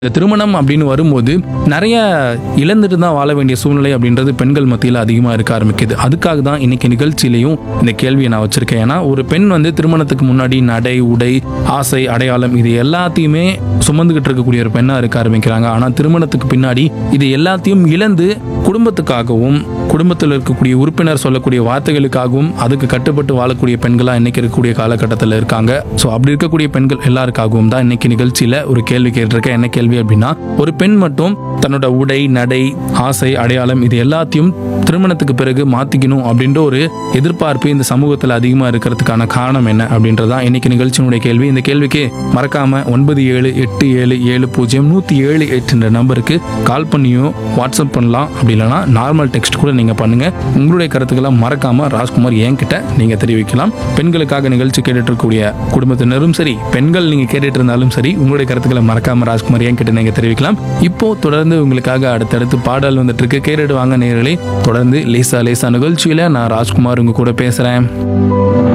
இந்த திருமணம் அப்படின்னு வரும்போது நிறைய இழந்துட்டு தான் வாழ வேண்டிய சூழ்நிலை அப்படின்றது பெண்கள் மத்தியில் அதிகமாக இருக்க ஆரம்பிக்குது அதுக்காக தான் இன்னைக்கு நிகழ்ச்சியிலையும் இந்த கேள்வியை நான் வச்சிருக்கேன் ஏன்னா ஒரு பெண் வந்து திருமணத்துக்கு முன்னாடி நடை உடை ஆசை அடையாளம் இது எல்லாத்தையுமே சுமந்துக்கிட்டு இருக்கக்கூடிய ஒரு பெண்ணாக இருக்க ஆரம்பிக்கிறாங்க ஆனால் திருமணத்துக்கு பின்னாடி இது எல்லாத்தையும் இழந்து குடும்பத்துக்காகவும் குடும்பத்தில் இருக்கக்கூடிய உறுப்பினர் சொல்லக்கூடிய வார்த்தைகளுக்காகவும் அதுக்கு கட்டுப்பட்டு வாழக்கூடிய பெண்களாக இன்னைக்கு இருக்கக்கூடிய காலகட்டத்தில் இருக்காங்க ஸோ அப்படி இருக்கக்கூடிய பெண்கள் எல்லாருக்காகவும் தான் இன்னைக்கு நிகழ்ச்சியில் ஒரு கேள்வி கேட்டிருக்கேன் என்ன கேள்வி அப்படின்னா ஒரு பெண் மட்டும் தன்னோட உடை நடை ஆசை அடையாளம் இது எல்லாத்தையும் திருமணத்துக்கு பிறகு மாத்திக்கணும் அப்படின்ற ஒரு எதிர்பார்ப்பு இந்த சமூகத்தில் அதிகமாக இருக்கிறதுக்கான காரணம் என்ன அப்படின்றதான் இன்னைக்கு நிகழ்ச்சியினுடைய கேள்வி இந்த கேள்விக்கு மறக்காம ஒன்பது ஏழு எட்டு ஏழு ஏழு பூஜ்ஜியம் நூற்றி ஏழு எட்டுன்ற நம்பருக்கு கால் பண்ணியோ வாட்ஸ்அப் பண்ணலாம் அப்படி இல்லைனா நார்மல் டெக்ஸ்ட் கூட நீங்கள் பண்ணுங்க உங்களுடைய கருத்துக்களை மறக்காம ராஜ்குமார் என்கிட்ட நீங்கள் தெரிவிக்கலாம் பெண்களுக்காக நிகழ்ச்சி கேட்டுட்டு இருக்கக்கூடிய குடும்பத்தினரும் சரி பெண்கள் நீங்கள் கேட்டுட்டு இருந்தாலும் சரி உங்களுடைய கருத்துக்களை மறக்காம ராஜ்குமார் என்கிட்ட நீங்கள் தெரிவிக்கலாம் இப்போ தொடர்ந்து உங்களுக்காக அடுத்தடுத்து பாடல் வந்துட்டு இருக்கு கேட்டுட்டு வாங்க நேரலை தொடர்ந்து லேசா லேசா நிகழ்ச்சியில நான் ராஜ்குமார் உங்க கூட பேசுறேன்